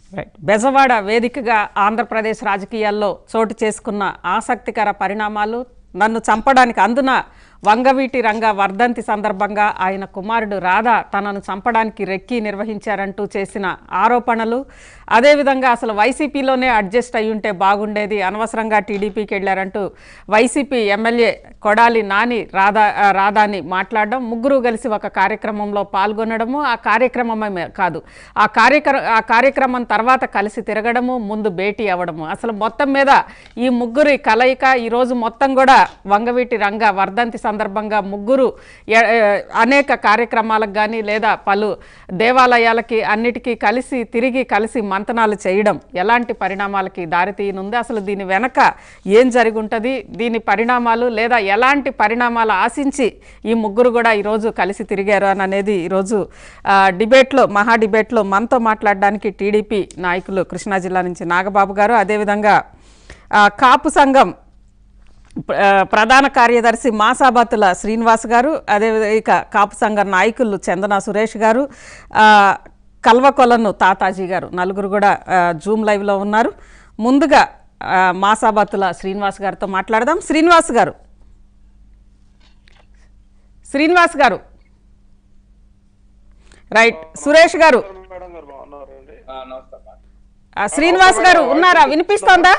Right Bezawada వేదికగా ఆంధ్రప్రదేశ్ రాజకీయాల్లో చోటు చేసుకున్న ఆసక్తికర పరిణామాలు నన్ను చంపడానికి అందున వంగవీటి రంగ వర్ధంతి సందర్భంగా ఆయన కుమారుడు రాధా తనను చంపడానికి రెక్కి నిర్వహించారంటూ చేసిన ఆరోపణలు అదేవిధంగా అసలు వైసీపీలోనే అడ్జస్ట్ అయి ఉంటే బాగుండేది అనవసరంగా టీడీపీకి వెళ్ళారంటూ వైసీపీ ఎమ్మెల్యే కొడాలి నాని రాధా ఆ, రాధాని మాట్లాడడం ముగ్గురు కలిసి ఒక కార్యక్రమంలో పాల్గొనడము ఆ కార్యక్రమమే కాదు ఆ కార్యక్రమ ఆ కార్యక్రమం తర్వాత కలిసి తిరగడము ముందు భేటీ అవ్వడము అసలు మొత్తం మీద ఈ ముగ్గురి కలయిక ఈరోజు మొత్తం కూడా వంగవీటి రంగ వర్ధంతి సందర్భంగా ముగ్గురు ఎ- ఎ- అనేక కార్యక్రమాలకు కానీ లేదా పలు దేవాలయాలకి అన్నిటికీ కలిసి తిరిగి కలిసి మంతనాలు చేయడం ఎలాంటి పరిణామాలకి దారితీయనుంది అసలు దీని వెనక ఏం జరిగి ఉంటుంది దీని పరిణామాలు లేదా ఎలాంటి పరిణామాలు ఆశించి ఈ ముగ్గురు కూడా ఈరోజు కలిసి తిరిగారు అని అనేది ఈరోజు ఆ, డిబేట్లో మహా డిబేట్లో మనతో మాట్లాడడానికి టీడీపీ నాయకులు కృష్ణా జిల్లా నుంచి నాగబాబు గారు అదేవిధంగా ఆ, కాపు సంఘం ప్ర- ఆ, ప్రధాన కార్యదర్శి మాసాబాతుల శ్రీనివాస్ గారు అదే ఇక కాపు సంఘ నాయకులు చందన సురేష్ గారు ఆ, కల్వకొలను తాతాజీ గారు నలుగురు కూడా ఆ, జూమ్ లైవ్లో ఉన్నారు ముందుగా ఆ, మాసాబాతుల శ్రీనివాస్ గారితో మాట్లాడదాం శ్రీనివాస్ గారు శ్రీనివాస్ గారు రైట్ సురేష్ గారు మేడం గారు బాగున్నారండి ఆ, శ్రీనివాస్ గారు ఉన్నారా వినిపిస్తోందా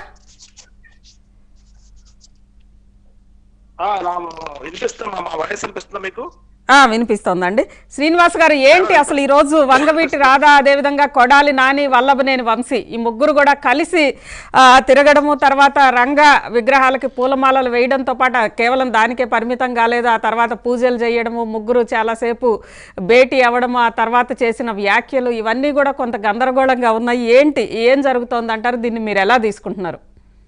ఆ, నా వినిపిస్తున్నా మా వాయిస్ వినిపిస్తుందా మీకు ఆ, వినిపిస్తోందండి శ్రీనివాస్ గారు ఏంటి అసలు ఈరోజు వంగవీటి రాధా అదేవిధంగా కొడాలి నాని వల్లభనేని వంశీ ఈ ముగ్గురు కూడా కలిసి ఆ, తిరగడము తర్వాత రంగ విగ్రహాలకి పూలమాలలు వేయడంతో పాటు కేవలం దానికే పరిమితం కాలేదు ఆ తర్వాత పూజలు చేయడము ముగ్గురు చాలాసేపు భేటీ అవ్వడము ఆ తర్వాత చేసిన వ్యాఖ్యలు ఇవన్నీ కూడా కొంత గందరగోళంగా ఉన్నాయి ఏంటి ఏం జరుగుతోంది అంటారు దీన్ని మీరు ఎలా తీసుకుంటున్నారు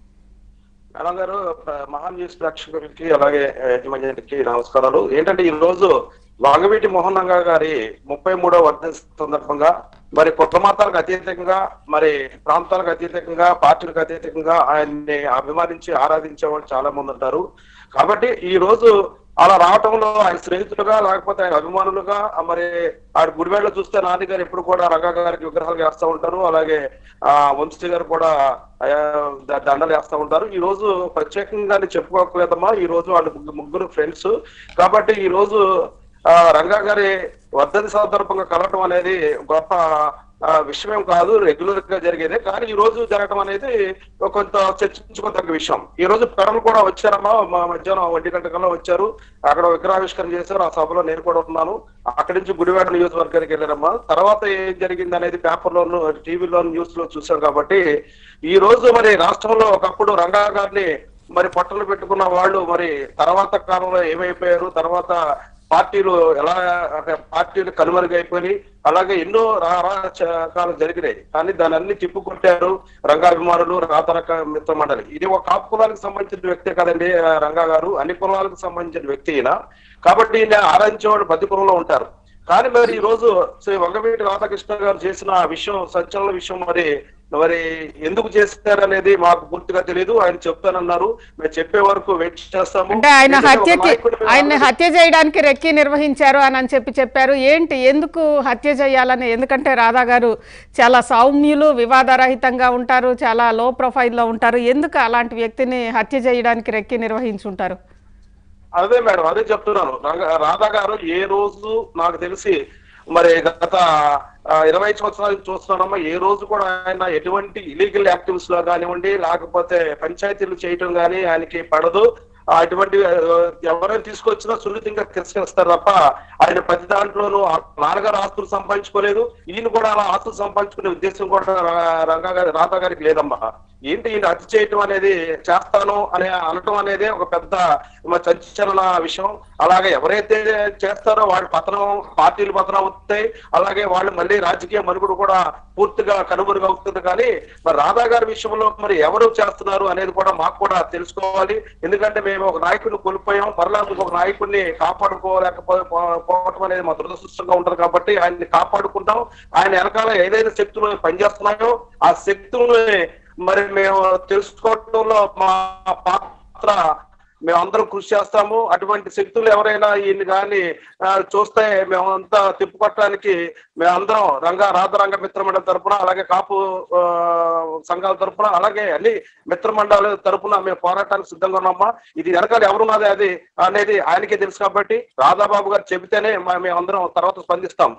మేడం గారు ప- మహాన్ న్యూస్ ప్రేక్షకులకి అలాగే యజమానికి నమస్కారాలు ఏంటంటే ఈ రోజు వాగవీటి మోహన్ రంగా గారి ముప్పై మూడవ వర్ధంతి సందర్భంగా మరి కుట్రమాతాలకు అతీతంగా మరి ప్రాంతాలకు అతీతంగా పార్టీలకు అతీతంగా ఆయన్ని అభిమానించి ఆరాధించే వాళ్ళు చాలా మంది ఉంటారు కాబట్టి ఈ రోజు అలా రావటంలో ఆయన స్నేహితులుగా లేకపోతే ఆయన అభిమానులుగా ఆ మరి ఆడ గుడివేళ్ళ చూస్తే నాని గారు ఎప్పుడు కూడా రంగా గారికి విగ్రహాలు వేస్తూ ఉంటారు అలాగే ఆ వంశీ గారు కూడా ఆ, ద- దండలు వేస్తూ ఉంటారు ఈ రోజు ప్రత్యేకంగా నేను చెప్పుకోకలేదమ్మా ఈ రోజు వాళ్ళు ముగ్గు- ముగ్గురు ఫ్రెండ్స్ కాబట్టి ఈ రోజు ఆ రంగా గారి వర్ధంతి సందర్భంగా కలవటం అనేది గొప్ప ఆ, విషయం కాదు రెగ్యులర్ గా జరిగేదే కానీ ఈ రోజు జరగడం అనేది ఒక కొంత చర్చించుకోదగ్గ విషయం ఈ రోజు పెడలు కూడా వచ్చారమ్మా మా మధ్యాహ్నం ఒంటి గంట కల్లా వచ్చారు అక్కడ విగ్రహావిష్కరణ చేశారు ఆ సభలో నేను కూడా ఉన్నాను అక్కడి నుంచి గుడివాడ నియోజకవర్గానికి వెళ్ళారమ్మా తర్వాత ఏం జరిగింది అనేది పేపర్లోను టీవీలోను న్యూస్ లో చూసాం కాబట్టి ఈ రోజు మరి రాష్ట్రంలో ఒకప్పుడు రంగా గారిని మరి పట్టలు పెట్టుకున్న వాళ్ళు మరి తర్వాత కాలంలో ఏమైపోయారు తర్వాత పార్టీలు ఎలా అంటే పార్టీలు కనుమరుగైపోయి అలాగే ఎన్నో రాజకాలు జరిగినాయి కానీ దాని అన్ని తిప్పుకొట్టారు రంగాభిమానులు రాతరక మిత్ర మండలి ఇది ఒక కాపు కులానికి సంబంధించిన వ్యక్తే కదండి ఆ, రంగా గారు అన్ని కులాలకు సంబంధించిన వ్యక్తి ఈయన కాబట్టి ఈయన ఆరాధించే వాళ్ళు ప్రతి కులంలో ఉంటారు కానీ మరి ఈ రోజు శ్రీ వంగవీటి రాధాకృష్ణ గారు చేసిన ఆ విషయం సంచలన విషయం మరి మరి ఎందుకు చేస్తారనేది మాకు పూర్తిగా తెలియదు ఆయన చెప్తానన్నారు మేము చెప్పే వరకు వెయిట్ చేస్తాము అంటే ఆయన ఎందుకంటే ఒక హత్యకి నాయకుడి మీద ఆయన్ని హత్య చేయడానికి రెక్కి నిర్వహించారు అని అని చెప్పి చెప్పారు ఏంటి ఎందుకు హత్య చేయాలని ఎందుకంటే రాధా గారు చాలా సౌమ్యులు వివాదరహితంగా ఉంటారు చాలా లో ప్రొఫైల్లో ఉంటారు ఎందుకు అలాంటి వ్యక్తిని హత్య చేయడానికి రెక్కి నిర్వహించుంటారు అదే మేడం అదే చెప్తున్నాను రంగ- రాధా గారు ఏ రోజు నాకు తెలిసి మరి గత ఆ, ఇరవై సంవత్సరాల నుంచి చూస్తున్నామా ఏ రోజు కూడా ఆయన ఎటువంటి ఇలీగల్ యాక్టివిటీస్ లో కానివ్వండి లేకపోతే పంచాయతీలు చేయటం కానీ ఆయనకి పడదు ఆ, అటువంటి ఆ, ఎవరైనా తీసుకొచ్చినా సున్నితంగా తిరస్కరిస్తారు తప్ప ఆయన ప్రతి దాంట్లోనూ ఆ నాన్నగారు ఆస్తులు సంపాదించుకోలేదు ఈయన కూడా అలా ఆస్తులు సంపాదించుకునే ఉద్దేశం కూడా రా- రంగా గారి రాధా గారికి లేదమ్మా ఏంటి ఈయన హత్య చేయటం అనేది చేస్తాను అనే అనటం అనేది ఒక పెద్ద మ- సంచలన విషయం అలాగే ఎవరైతే చేస్తారో వాళ్ళ పతనం పార్టీలు పతనం అవుతాయి అలాగే వాళ్ళు మళ్ళీ రాజకీయ మనుగుడు కూడా పూర్తిగా కనుమరుగు అవుతుంది కానీ మరి రాధా గారి విషయంలో మరి ఎవరు చేస్తున్నారు అనేది కూడా మాకు కూడా తెలుసుకోవాలి ఎందుకంటే మేము ఒక నాయకుడిని కోల్పోయాం మరలా ఇంకొక నాయకుడిని కాపాడుకోలేకపోవటం అనేది మా దురదృష్టంగా ఉంటది కాబట్టి ఆయన్ని కాపాడుకుంటాం ఆయన వెనకాల ఏదైతే శక్తులు పనిచేస్తున్నాయో ఆ శక్తుల్ని మరి మేము తెలుసుకోవడంలో మా పాత్ర మేమందరం కృషి చేస్తాము అటువంటి శక్తులు ఎవరైనా ఈయన కానీ చూస్తే మేమంతా తిప్పుకొట్టడానికి మేమందరం రంగ రాధరంగ మిత్ర మండలి తరపున అలాగే కాపు ఆ, సంఘాల తరపున అలాగే అన్ని మిత్ర మండలి తరపున మేము పోరాటానికి సిద్ధంగా ఉన్నామా ఇది వెనకాల ఎవరున్నది అది అనేది ఆయనకే తెలుసు కాబట్టి రాధాబాబు గారు చెబితేనే మ- మేమందరం తర్వాత స్పందిస్తాం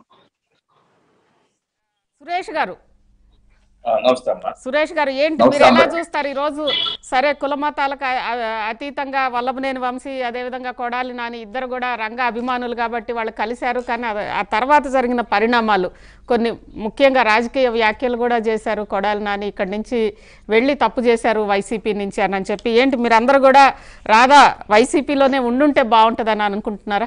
సురేష్ గారు ఆ, నమస్తే అమ్మా సురేష్ గారు ఏంటి నమస్తే మీరు ఎలా అమ్మ. చూస్తారు ఈ రోజు సరే కుల మతాలకు అ- అ- అతీతంగా వల్లభనేని వంశీ అదేవిధంగా కొడాలి నాని ఇద్దరు కూడా రంగ అభిమానులు కాబట్టి వాళ్ళు కలిశారు కానీ అది- ఆ తర్వాత జరిగిన పరిణామాలు కొన్ని ముఖ్యంగా రాజకీయ వ్యాఖ్యలు కూడా చేశారు కొడాలి నాని ఇక్కడి నుంచి వెళ్ళి తప్పు చేశారు వైసీపీ నుంచి అని అని చెప్పి ఏంటి మీరందరూ కూడా రాధా వైసీపీలోనే ఉండుంటే బాగుంటుందని అనుకుంటున్నారా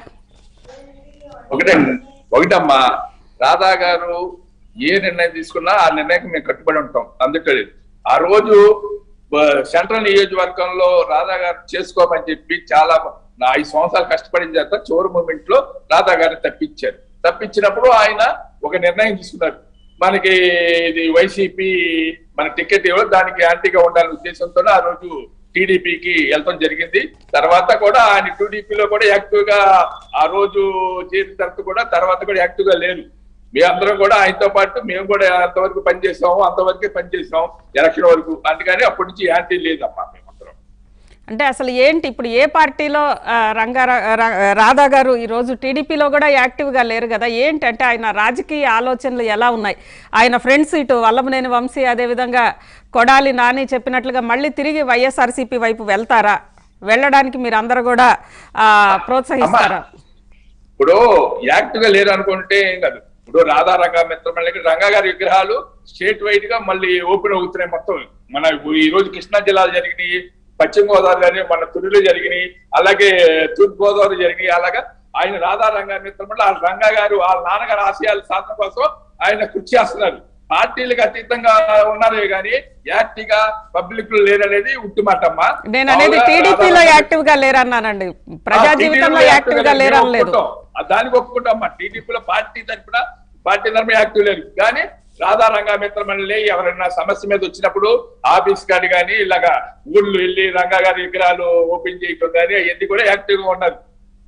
ఒకటే ఒకటమ్మా రాధా గారు ఏ నిర్ణయం తీసుకున్నా ఆ నిర్ణయానికి మేము కట్టుబడి ఉంటాం అందుకే ఆ రోజు బ- సెంట్రల్ నియోజకవర్గంలో రాధా గారు చేసుకోమని చెప్పి చాలా నా ఐదు సంవత్సరాలు కష్టపడిన చేత చివరి మూమెంట్ లో రాధా గారిని తప్పించారు తప్పించినప్పుడు ఆయన ఒక నిర్ణయం తీసుకున్నారు మనకి ఇది వైసీపీ మన టికెట్ ఇవ్వడం దానికి యాంటీగా ఉండాలనే ఉద్దేశంతో ఆ రోజు టీడీపీకి వెళ్ళడం జరిగింది తర్వాత కూడా ఆయన టీడీపీలో కూడా యాక్టివ్ గా ఆ రోజు చేరిన తర్వాత కూడా తర్వాత కూడా యాక్టివ్ గా లేరు మీ అందరం కూడా ఆయనతో పాటు మేము కూడా అంతవరకు పనిచేసాము అంతవరకే పనిచేసాం ఎలక్షన్ వరకు అందుకని అప్పటి నుంచి యాంటీ లేదమ్మా మేమందరం అంటే అసలు ఏంటి ఇప్పుడు ఏ పార్టీలో ఆ, రంగా రా- రాధా గారు ఈరోజు టీడీపీలో కూడా యాక్టివ్గా లేరు కదా ఏంటంటే ఆయన రాజకీయ ఆలోచనలు ఎలా ఉన్నాయి ఆయన ఫ్రెండ్స్ ఇటు వల్లభనేని వంశీ అదేవిధంగా కొడాలి నాని చెప్పినట్లుగా మళ్ళీ తిరిగి వైఎస్ఆర్సీపీ వైపు వెళ్తారా వెళ్ళడానికి మీరు అందరూ కూడా ఆ, ప్రోత్సహిస్తారా ఇప్పుడు యాక్టివ్ గా లేరు అనుకుంటే ఏం కాదు ఇప్పుడు రాధా రంగా మిత్రమల్లికి రంగా గారి విగ్రహాలు స్టేట్ వైడ్ గా మళ్ళీ ఓపెన్ అవుతున్నాయి మొత్తం మన ఈ రోజు కృష్ణా జిల్లాలో జరిగినాయి పశ్చిమ గోదావరి జరిగినాయి మన తుడిలో జరిగినాయి అలాగే తూర్పు గోదావరి జరిగినాయి అలాగా ఆయన రాధా రంగా మిత్రమల్లి ఆ రంగా గారు వాళ్ళ నాన్నగారు ఆశయాల సాధన కోసం ఆయన కృషి చేస్తున్నారు పార్టీలకు అతీతంగా ఉన్నారే గాని యాక్టివ్ గా పబ్లిక్ లో లేరనేది ఉట్టిమాటమ్మా నేను అనేది మామూలుగా టీడీపీలో రాధా యాక్టివ్గా లేరన్నానండి ప్రజా జీవితంలో యాక్టివ్గా లేరని లేదు దానికి ఒప్పుకుంటాం మా టీడీపీలో పార్టీ తరఫున పార్టీ తరఫున యాక్టివ్ లేరు కానీ రాధా రంగా మిత్రమల్లి ఎవరైనా సమస్య మీద వచ్చినప్పుడు ఆఫీస్ కాడి కానీ ఇలాగా ఊళ్ళు వెళ్ళి రంగా గారి విగ్రహాలు ఓపెన్ చేయటం కానీ అవన్నీ కూడా యాక్టివ్ గా ఉన్నారు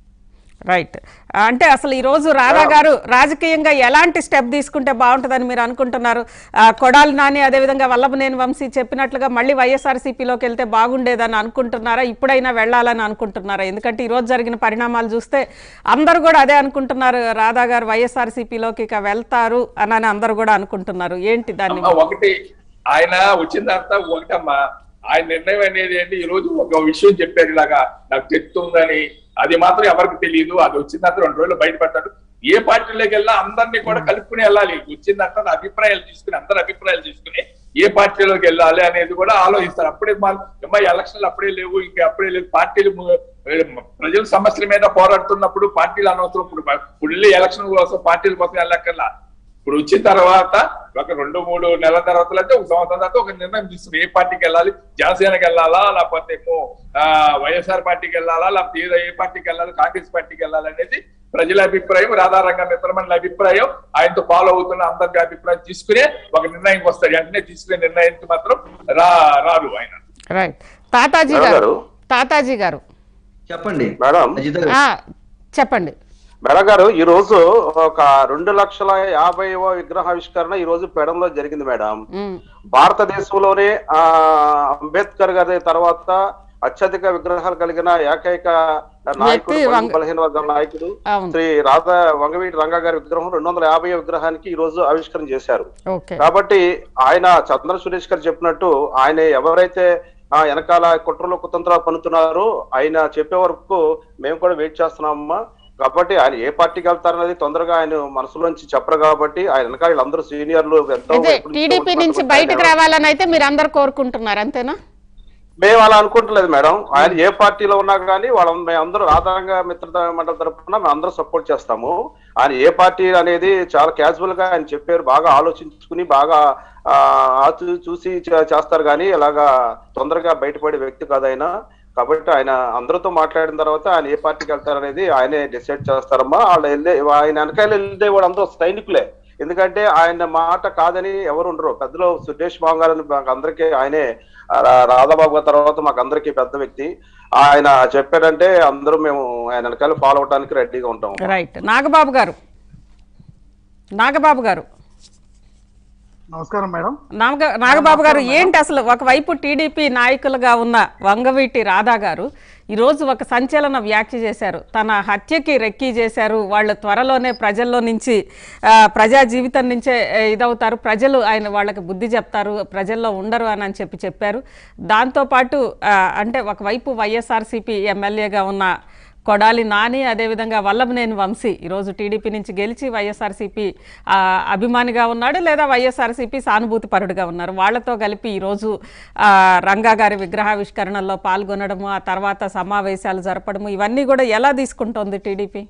రైట్ అంటే అసలు ఈ రోజు రాధా గారు రాజకీయంగా ఎలాంటి స్టెప్ తీసుకుంటే బాగుంటుందని మీరు అనుకుంటున్నారు ఆ, కొడాలి నాని అదేవిధంగా వల్లభనేని వంశీ చెప్పినట్లుగా మళ్ళీ వైఎస్ఆర్సీపీలోకి వెళ్తే బాగుండేదని అనుకుంటున్నారా ఇప్పుడైనా వెళ్ళాలని అనుకుంటున్నారా ఎందుకంటే ఈ రోజు జరిగిన పరిణామాలు చూస్తే అందరూ కూడా అదే అనుకుంటున్నారు రాధా గారు వైఎస్ఆర్సీపీలోకి ఇక వెళ్తారు అని అందరూ కూడా అనుకుంటున్నారు ఏంటి దాన్ని అమ్మా, ఒకటి ఆయన వచ్చిన తర్వాత ఒకటమ్మా ఆయన నిర్ణయం అనేది ఏంటి ఈ రోజు ఒక విషయం చెప్పారు ఇలాగా నాకు తెస్తుందని అది మాత్రం ఎవరికి తెలియదు అది వచ్చిన తర్వాత రెండు రోజులు బయటపడతాడు ఏ పార్టీలోకి వెళ్ళినా అందరినీ కూడా కలుపుకుని వెళ్ళాలి వచ్చిన తర్వాత అభిప్రాయాలు తీసుకుని అందరి అభిప్రాయాలు తీసుకుని ఏ పార్టీలోకి వెళ్ళాలి అనేది కూడా ఆలోచిస్తారు అప్పుడే మా అమ్మాయి ఎలక్షన్లు అప్పుడే లేవు ఇంకా అప్పుడే లేవు పార్టీలు ము- ప్రజల సమస్యల మీద పోరాడుతున్నప్పుడు పార్టీలు అనవసరం ఇప్పుడు ఇప్పుడు వెళ్ళి ఎలక్షన్ కోసం పార్టీల కోసం వెళ్ళక్కర్లా ఇప్పుడు వచ్చిన తర్వాత ఒక రెండు మూడు నెలల తర్వాత అంటే ఒక సంవత్సరం తర్వాత ఒక నిర్ణయం తీసుకుని ఏ పార్టీకి వెళ్ళాలి జనసేనకి వెళ్ళాలా లేకపోతే ఏమో ఆ, వైఎస్ఆర్ పార్టీకి వెళ్ళాలా లేకపోతే ఏదో ఏ పార్టీకి వెళ్ళాలి కాంగ్రెస్ పార్టీకి వెళ్ళాలి అనేది ప్రజల అభిప్రాయం రాధారంగ మిత్రమండలి అభిప్రాయం ఆయనతో ఫాలో అవుతున్న అందరి అభిప్రాయం తీసుకునే ఒక నిర్ణయం వస్తాడు వెంటనే తీసుకునే నిర్ణయానికి మాత్రం రా రారు ఆయన రైట్ తాతాజీ మేడం గారు గారు. తాతాజీ గారు చెప్పండి మేడం అజిత గారు. ఆ, చెప్పండి మేడం గారు ఈ రోజు ఒక రెండు లక్షల యాభైవ విగ్రహావిష్కరణ ఈ రోజు పెడంలో జరిగింది మేడం ఉమ్, భారతదేశంలోనే ఆ అంబేద్కర్ గారి తర్వాత అత్యధిక విగ్రహాలు కలిగిన ఏకైక నాయకుడు వ్యక్తి బడుగు వంగ- బలహీన వర్గాల నాయకుడు అవును శ్రీ రాధా వంగవీటి రంగా గారి విగ్రహం రెండు వందల యాభై విగ్రహానికి ఈ రోజు ఆవిష్కరణ చేశారు ఓకే కాబట్టి ఆయన చంద్ర సురేష్ గారు చెప్పినట్టు ఆయన ఎవరైతే ఆ వెనకాల కుట్రలు కుతంత్రాలు పన్నుతున్నారో ఆయన చెప్పే వరకు మేము కూడా వెయిట్ చేస్తున్నామమ్మా కాబట్టి ఆయన ఏ పార్టీకి వెళ్తారనేది తొందరగా ఆయన మనసులోంచి చెప్పరు కాబట్టి ఆయన వెనకాల వీళ్ళందరూ సీనియర్లు ఎంతో అయితే ఎప్పటి నుంచో టీడీపీ ఉంటున్నారు నుంచి కాబట్టి బయటకు ఆయన- రావాలని అయితే మీరు అందరు కోరుకుంటున్నారు అంతేనా మేము అలా అనుకుంటలేదు మేడం ఆయన ఏ పార్టీలో ఉన్నా కానీ వాళ్ళ మేమందరూ రాధారంగ మిత్ర మండలి తరఫున మేము అందరూ సపోర్ట్ చేస్తాము ఆయన ఏ పార్టీ అనేది చాలా క్యాజువల్ గా ఆయన చెప్పారు బాగా ఆలోచించుకుని బాగా ఆ, ఆచూ చూసి చే- చేస్తారు కానీ ఇలాగా తొందరగా బయటపడే వ్యక్తి కాదు ఆయన కాబట్టి ఆయన అందరితో మాట్లాడిన తర్వాత ఆయన ఏ పార్టీకి వెళ్తారనేది ఆయనే డిసైడ్ చేస్తారమ్మా వాళ్ళు వెళ్ళే ఆయన వెనకాల వెళ్ళే వాళ్ళు అందరూ సైనికులే ఎందుకంటే ఆయన మాట కాదని ఎవరు ఉండరు పెద్దలు సురేష్ బాబు గారు మాకు అందరికీ ఆయనే రా- రాధాబాబు గారి తర్వాత మాకు అందరికీ పెద్ద వ్యక్తి ఆయన చెప్పారంటే అందరూ మేము ఆయన వెనకాల ఫాలో అవడానికి రెడీగా ఉంటాం రైట్ నాగబాబు గారు నాగబాబు గారు నమస్కారం మేడం నాగ నాగబాబు గారు ఏంటి అసలు ఒకవైపు టీడీపీ నాయకులుగా ఉన్న వంగవీటి రాధా గారు ఈరోజు ఒక సంచలన వ్యాఖ్య చేశారు తన హత్యకి రెక్కీ చేశారు వాళ్ళు త్వరలోనే ప్రజల్లో నుంచి ఆ, ప్రజా జీవితం నుంచే ఆ, ఇదవుతారు ప్రజలు ఆయన వాళ్ళకి బుద్ధి చెప్తారు ప్రజల్లో ఉండరు అని అని చెప్పి చెప్పారు దాంతోపాటు ఆ, అంటే ఒకవైపు వైఎస్ఆర్సీపీ ఎమ్మెల్యేగా ఉన్న కొడాలి నాని అదేవిధంగా వల్లభనేని వంశీ ఈరోజు టీడీపీ నుంచి గెలిచి వైఎస్ఆర్సీపీ ఆ, అభిమానిగా ఉన్నాడు లేదా వైఎస్ఆర్సీపీ సానుభూతి పరుడుగా ఉన్నారు వాళ్ళతో కలిపి ఈరోజు ఆ, రంగా గారి విగ్రహావిష్కరణలో పాల్గొనడము ఆ తర్వాత సమావేశాలు జరపడము ఇవన్నీ కూడా ఎలా తీసుకుంటోంది టీడీపీ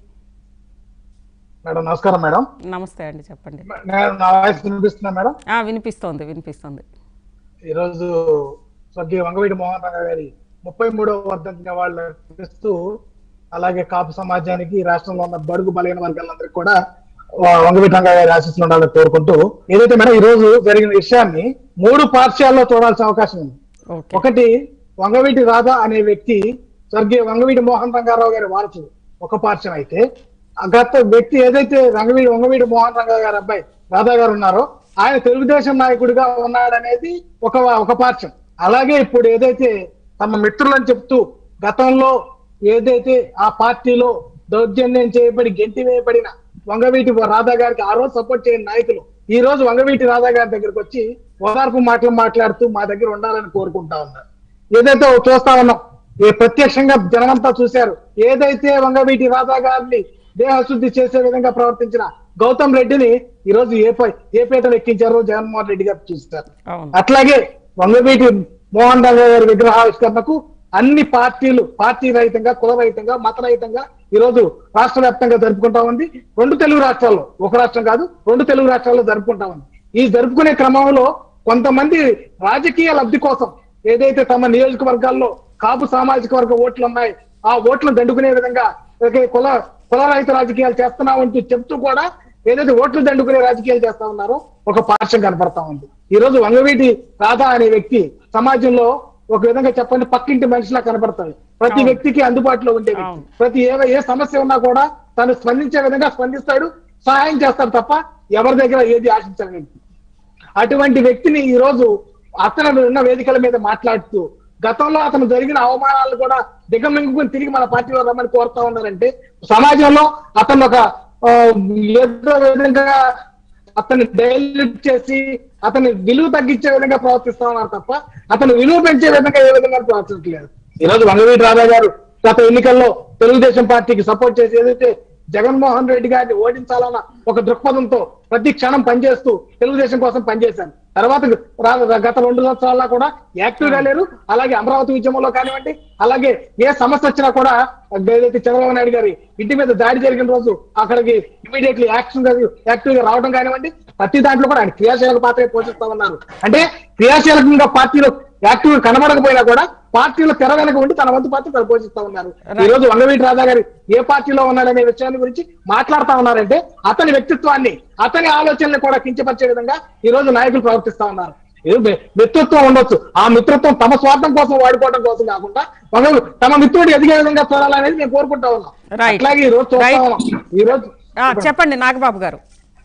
మేడం నమస్కారం మేడం నమస్తే అండి చెప్పండి నేను నా వాయిస్ వినిపిస్తున్నా మేడం ఆ, వినిపిస్తోంది వినిపిస్తోంది ఈరోజు స్వర్గీయ వంగవీటి మోహన్ రంగ గారి ముప్పై మూడవ వర్ధంతిని వాళ్ళు ఇస్తూ అలాగే కాపు సమాజానికి ఈ రాష్ట్రంలో ఉన్న బడుగు బలైన వర్గాలందరికీ కూడా వ- వంగవీటి రంగ గారి ఆశీస్సులు ఉండాలని కోరుకుంటూ ఏదైతే మేడం ఈ రోజు జరిగిన విషయాన్ని మూడు పార్శ్యాల్లో చూడాల్సిన అవకాశం ఉంది ఓకే ఒకటి వంగవీటి రాధా అనే వ్యక్తి స్వర్గీయ వంగవీటి మోహన్ రంగారావు గారి వారసుడు ఒక పార్శ్వం అయితే ఆ గత వ్యక్తి ఏదైతే రంగవీడి వంగవీటి మోహన్ రంగా గారి అబ్బాయి రాధా గారు ఉన్నారో ఆయన తెలుగుదేశం నాయకుడిగా ఉన్నాడనేది ఒక ఒక పార్శ్వం అలాగే ఇప్పుడు ఏదైతే తమ మిత్రులని చెప్తూ గతంలో ఏదైతే ఆ పార్టీలో దౌర్జన్యం చేయబడి గెంటి వేయబడిన వంగవీటి రాధా గారికి ఆ రోజు సపోర్ట్ చేయని నాయకులు ఈ రోజు వంగవీటి రాధా గారి దగ్గరికి వచ్చి ఓదార్పు మాటలు మాట్లాడుతూ మా దగ్గర ఉండాలని కోరుకుంటా ఉన్నారు ఏదైతే చూస్తా ఉన్నాం ఏ ప్రత్యక్షంగా జనమంతా చూశారు ఏదైతే వంగవీటి రాధా గారిని దేహశుద్ధి చేసే విధంగా ప్రవర్తించిన గౌతమ్ రెడ్డిని ఈ రోజు ఏ పై ఏ పీటలు ఎక్కించారో జగన్మోహన్ రెడ్డి గారు చూస్తారు అవును అట్లాగే వంగవీటి మోహన్ రావు గారి విగ్రహావిష్కరణకు అన్ని పార్టీలు పార్టీ రహితంగా కుల రహితంగా మత రహితంగా ఈ రోజు రాష్ట్ర వ్యాప్తంగా జరుపుకుంటా ఉంది రెండు తెలుగు రాష్ట్రాల్లో ఒక రాష్ట్రం కాదు రెండు తెలుగు రాష్ట్రాల్లో జరుపుకుంటా ఉంది ఈ జరుపుకునే క్రమంలో కొంతమంది రాజకీయ లబ్ధి కోసం ఏదైతే తమ నియోజకవర్గాల్లో కాపు సామాజిక వర్గ ఓట్లు ఉన్నాయి ఆ ఓట్లను దండుకునే విధంగా ఒకే కుల కుల రహిత రాజకీయాలు చేస్తున్నామంటూ చెప్తూ కూడా ఏదైతే ఓట్లు దండుకునే రాజకీయాలు చేస్తా ఉన్నారో ఒక పార్శ్వం కనపడతా ఉంది ఈ రోజు వంగవీటి రాధా అనే వ్యక్తి సమాజంలో ఒక విధంగా చెప్పండి పక్కింటి మనిషిలా కనపడతాడు ప్రతి అవును. వ్యక్తికి అందుబాటులో ఉండే వ్యక్తి అవును. ప్రతి ఏ ఏ సమస్య ఉన్నా కూడా తను స్పందించే విధంగా స్పందిస్తాడు సహాయం చేస్తాడు తప్ప ఎవరి దగ్గర ఏది ఆశించని వ్యక్తి అటువంటి వ్యక్తిని ఈ రోజు అతను ఉన్న వేదికల మీద మాట్లాడుతూ గతంలో అతను జరిగిన అవమానాలు కూడా దిగమింగుకుని తిరిగి మన పార్టీలో రమ్మని కోరుతా ఉన్నారంటే సమాజంలో అతను ఒక ఆ, ఏదో విధంగా అతన్ని డైల్యూట్ చేసి అతని విలువ తగ్గించే విధంగా ప్రవర్తిస్తా ఉన్నారు తప్ప అతను విలువ పెంచే విధంగా ఏ విధంగా ప్రవర్తించట్లేదు ఈ రోజు వంగవీటి రాధా గారు గత ఎన్నికల్లో తెలుగుదేశం పార్టీకి సపోర్ట్ చేసి ఏదైతే జగన్మోహన్ రెడ్డి గారిని ఓడించాలన్న ఒక దృక్పథంతో ప్రతి క్షణం పనిచేస్తూ తెలుగుదేశం కోసం పనిచేశాను తర్వాత రా- గత రెండు సంవత్సరాల్లో కూడా యాక్టివ్ గా లేరు అలాగే అమరావతి ఉద్యమంలో కానివ్వండి అలాగే ఏ సమస్య వచ్చినా కూడా ఏదైతే చంద్రబాబు నాయుడు గారి ఇంటి మీద దాడి జరిగిన రోజు అక్కడికి ఇమీడియట్లీ యాక్షన్ యాక్టివ్ గా రావడం కానివ్వండి ప్రతి దాంట్లో కూడా ఆయన క్రియాశీలక పాత్ర పోషిస్తా ఉన్నారు అంటే క్రియాశీలకంగా పార్టీలో యాక్టివ్ గా కనబడకపోయినా కూడా పార్టీలో తెర వెనక ఉండి తన వంతు పాత్ర తను పోషిస్తా ఉన్నారు ఈ రోజు వంగవీటి రాధా గారు ఏ పార్టీలో ఉన్నాడనే విషయాన్ని గురించి మాట్లాడుతా ఉన్నారంటే అతని వ్యక్తిత్వాన్ని అతని ఆలోచనలు కూడా కించపరిచే విధంగా ఈ రోజు నాయకులు ప్రవర్తిస్తా ఉన్నారు ఏదో మి- మిత్రత్వం ఉండొచ్చు ఆ మిత్రత్వం తమ స్వార్థం కోసం వాడుకోవడం కోసం కాకుండా వంగ- తమ మిత్రుడు ఎదిగే విధంగా చూడాలనేది మేము కోరుకుంటా ఉన్నాం Right. అట్లాగే ఈ రోజు చూస్తా Right. ఉన్నాం ఈ రోజు ఆ, చెప్పండి నాగబాబు గారు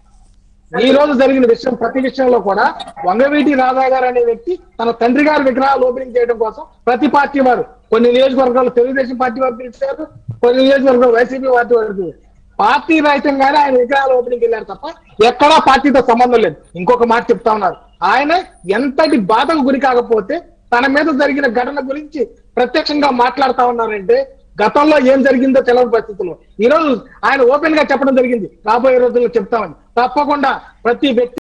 ఈ రోజు జరిగిన విషయం ప్రతి విషయంలో కూడా వంగవీటి రాధా గారు అనే వ్యక్తి తన తండ్రి గారి విగ్రహాలు ఓపెనింగ్ చేయడం కోసం ప్రతి పార్టీ వారు కొన్ని నియోజకవర్గాలు తెలుగుదేశం పార్టీ వారు పిలిచారు కొన్ని నియోజకవర్గాలు వైసీపీ పార్టీ వారు పిలిచారు. పార్టీ రహితంగానే ఆయన విగ్రహాలు ఓపెనింగ్ వెళ్ళారు తప్ప ఎక్కడా పార్టీతో సంబంధం లేదు ఇంకొక మాట చెప్తా ఉన్నారు ఆయన ఎంతటి బాధకు గురి కాకపోతే తన మీద జరిగిన ఘటన గురించి ప్రత్యక్షంగా మాట్లాడుతా ఉన్నారంటే గతంలో ఏం జరిగిందో తెలియని పరిస్థితుల్లో ఈ రోజు ఆయన ఓపెన్ గా చెప్పడం జరిగింది రాబోయే రోజుల్లో చెప్తామని తప్పకుండా ప్రతి వ్యక్తి